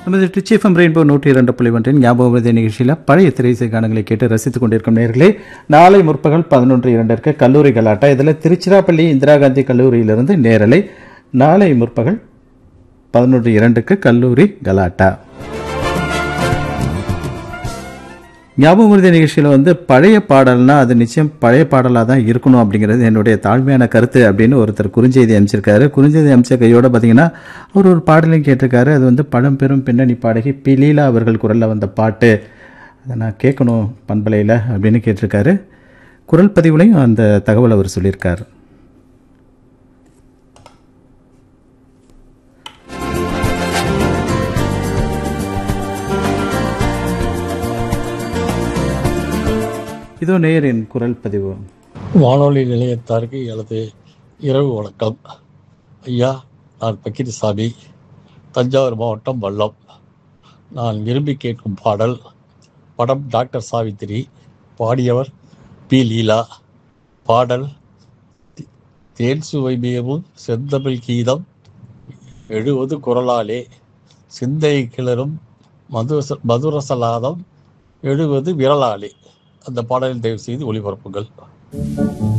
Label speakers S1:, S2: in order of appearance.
S1: நமது ட்ரிச்சிஎஃப்எம் ரெயின்போ நூற்றி இரண்டு புள்ளி ஒன்றின் ஞாபகம் நிகழ்ச்சியில் பழைய திரைசை காணங்களை கேட்டு ரசித்துக் கொண்டிருக்கும் நேர்களே நாளை முற்பகல் பதினொன்று இரண்டிற்கு கல்லூரி கலாட்டா இதில் திருச்சிராப்பள்ளி இந்திரா காந்தி கல்லூரியிலிருந்து நேரலை நாளை முற்பகல் பதினொன்று இரண்டுக்கு கல்லூரி கலாட்டா ஞாபகம் உறுதி நிகழ்ச்சியில் வந்து பழைய பாடல்னா அது நிச்சயம் பழைய பாடலாக தான் இருக்கணும் அப்படிங்கிறது என்னுடைய தாழ்மையான கருத்து அப்படின்னு ஒருத்தர் குறுஞ்செய்தி அமைச்சிருக்காரு குறுஞ்செய்தி அமைச்ச கையோட பார்த்தீங்கன்னா அவர் ஒரு பாடலையும் கேட்டிருக்காரு அது வந்து பழம்பெரும் பின்னணி பாடகி பி லீலா அவர்கள் குரலில் வந்த பாட்டு அதை நான் கேட்கணும் பண்பலையில் அப்படின்னு கேட்டிருக்காரு குரல் பதிவுலையும் அந்த தகவல் அவர் சொல்லியிருக்கார் இதோ நேயரின் குரல் பதிவு
S2: வானொலி நிலையத்தாருக்கு எனது இரவு வணக்கம் ஐயா நான் பக்கீர்சாமி தஞ்சாவூர் மாவட்டம் வல்லம் நான் விரும்பி கேட்கும் பாடல் படம் டாக்டர் சாவித்திரி பாடியவர் பி லீலா பாடல் தே- தேன் சுவை மேவும் செந்தமிழ் கீதம் எழுவது குரலாலே சிந்தை கிளறும் மதுரச மதுரசலாதம் எழுவது விரலாலே அந்த பாடலில் தயவு செய்து ஒளிபரப்புங்கள்